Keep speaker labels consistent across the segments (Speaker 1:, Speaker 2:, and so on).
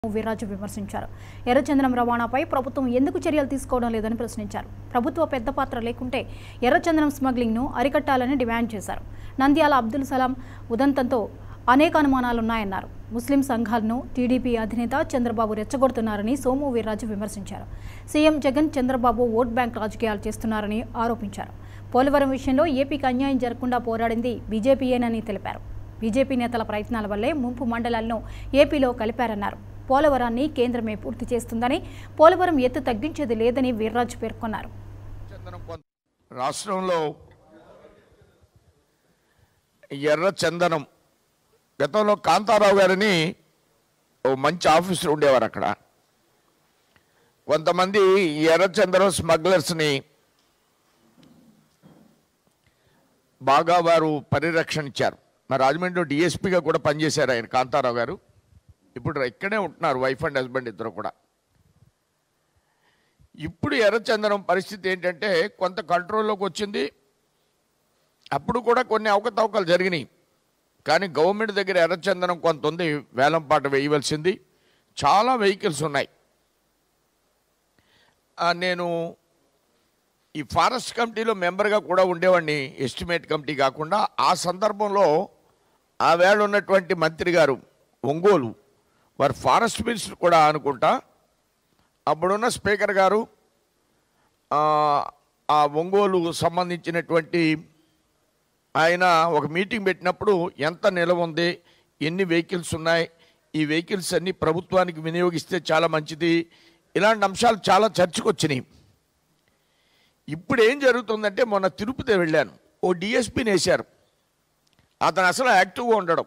Speaker 1: వీర్రాజు విమర్శించారు ఎర్రచందనం రవాణాపై ప్రభుత్వం ఎందుకు చర్యలు తీసుకోవడం లేదని ప్రశ్నించారు ప్రభుత్వ పెద్ద పాత్ర లేకుంటే ఎర్రచందనం స్మగ్లింగ్ను అరికట్టాలని డిమాండ్ చేశారు నంద్యాల అబ్దుల్ సలాం ఉదంతంతో అనేక అనుమానాలున్నాయన్నారు ముస్లిం సంఘాలను టీడీపీ అధినేత చంద్రబాబు రెచ్చగొడుతున్నారని సోము వీర్రాజు విమర్శించారు CM Jagan Chandrababu vote bank రాజకీయాలు చేస్తున్నారని ఆరోపించారు పోలవరం విషయంలో ఏపీకి అన్యాయం జరగకుండా పోరాడింది బీజేపీయేనని తెలిపారు బీజేపీ నేతల ప్రయత్నాల వల్లే ముంపు మండలాలను ఏపీలో కలిపారన్నారు పోలవరాన్ని కేంద్రమే పూర్తి చేస్తుందని పోలవరం ఎత్తు తగ్గించేది లేదని వీర్రాజు పేర్కొన్నారు
Speaker 2: చందనం కొంత రాష్ట్రంలో ఎర్ర చందనం గతంలో కాంతారావు గారిని ఓ మంచి ఆఫీసర్ ఉండేవారు అక్కడ కొంతమంది ఈ ఎర్ర చందనం స్మగ్లర్స్ని బాగా వారు పరిరక్షణ ఇచ్చారు మా రాజమండ్రిలో డిఎస్పీగా కూడా పనిచేశారు ఆయన కాంతారావు గారు ఇప్పుడు ఇక్కడే ఉంటున్నారు వైఫ్ అండ్ హస్బెండ్ ఇద్దరు కూడా ఇప్పుడు ఎర్రచందనం పరిస్థితి ఏంటంటే కొంత కంట్రోల్లోకి వచ్చింది అప్పుడు కూడా కొన్ని అవకతవకలు జరిగినాయి కానీ గవర్నమెంట్ దగ్గర ఎర్రచందనం కొంత ఉంది వేలంపాట వేయవలసింది చాలా వెహికల్స్ ఉన్నాయి ఆ, నేను ఈ ఫారెస్ట్ కమిటీలో మెంబర్గా కూడా ఉండేవాడిని ఎస్టిమేట్ కమిటీ కాకుండా ఆ సందర్భంలో ఆ వేళ ఉన్నటువంటి మంత్రి గారు ఒంగోలు వారు ఫారెస్ట్ మినిస్టర్ కూడా అనుకుంటా అప్పుడున్న స్పీకర్ గారు ఆ, ఆ ఒంగోలు సంబంధించినటువంటి ఆయన ఒక మీటింగ్ పెట్టినప్పుడు ఎంత నిలవ ఉంది ఎన్ని వెహికల్స్ ఉన్నాయి ఈ వెహికల్స్ అన్ని ప్రభుత్వానికి వినియోగిస్తే చాలా మంచిది ఇలాంటి అంశాలు చాలా చర్చకు వచ్చినాయి ఇప్పుడు ఏం జరుగుతుందంటే మొన్న తిరుపతి వెళ్ళాను ఓ డిఎస్పీని వేశారు అతను అసలు యాక్టివ్గా ఉండడం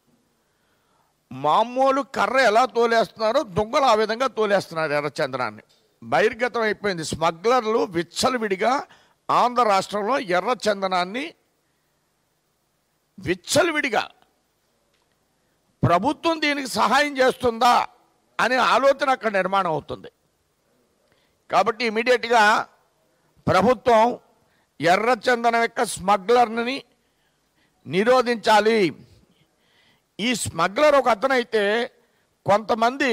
Speaker 2: మామూలు కర్ర ఎలా తోలేస్తున్నారో దొంగలు ఆ విధంగా తోలేస్తున్నారు ఎర్రచంద్రాన్ని బహిర్గతం అయిపోయింది స్మగ్లర్లు విచ్చలవిడిగా ఆంధ్ర రాష్ట్రంలో ఎర్రచందనాన్ని విచ్చలవిడిగా ప్రభుత్వం దీనికి సహాయం చేస్తుందా అనే ఆలోచన అక్కడ నిర్మాణం అవుతుంది కాబట్టి ఇమీడియట్గా ప్రభుత్వం ఎర్రచందనం యొక్క స్మగ్లర్ని నిరోధించాలి ఈ స్మగ్లర్ ఒక అతనైతే కొంతమంది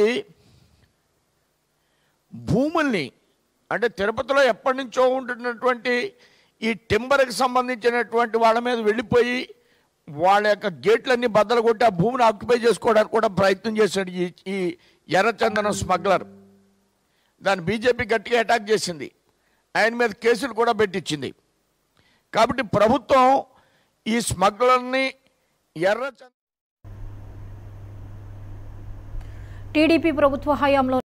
Speaker 2: భూముల్ని అంటే తిరుపతిలో ఎప్పటి నుంచో ఉంటున్నటువంటి ఈ టింబర్కి సంబంధించినటువంటి వాళ్ళ మీద వెళ్ళిపోయి వాళ్ళ యొక్క గేట్లన్నీ బద్దలు కొట్టి ఆ భూమిని ఆక్యుపై చేసుకోవడానికి కూడా ప్రయత్నం చేశాడు ఈ ఈ ఎర్రచందనం స్మగ్లర్ దాన్ని బీజేపీ గట్టిగా అటాక్ చేసింది ఆయన మీద కేసులు కూడా పెట్టించింది కాబట్టి ప్రభుత్వం ఈ స్మగ్లర్ని ఎర్రచందనం
Speaker 1: టీడీపీ ప్రభుత్వ హయాంలో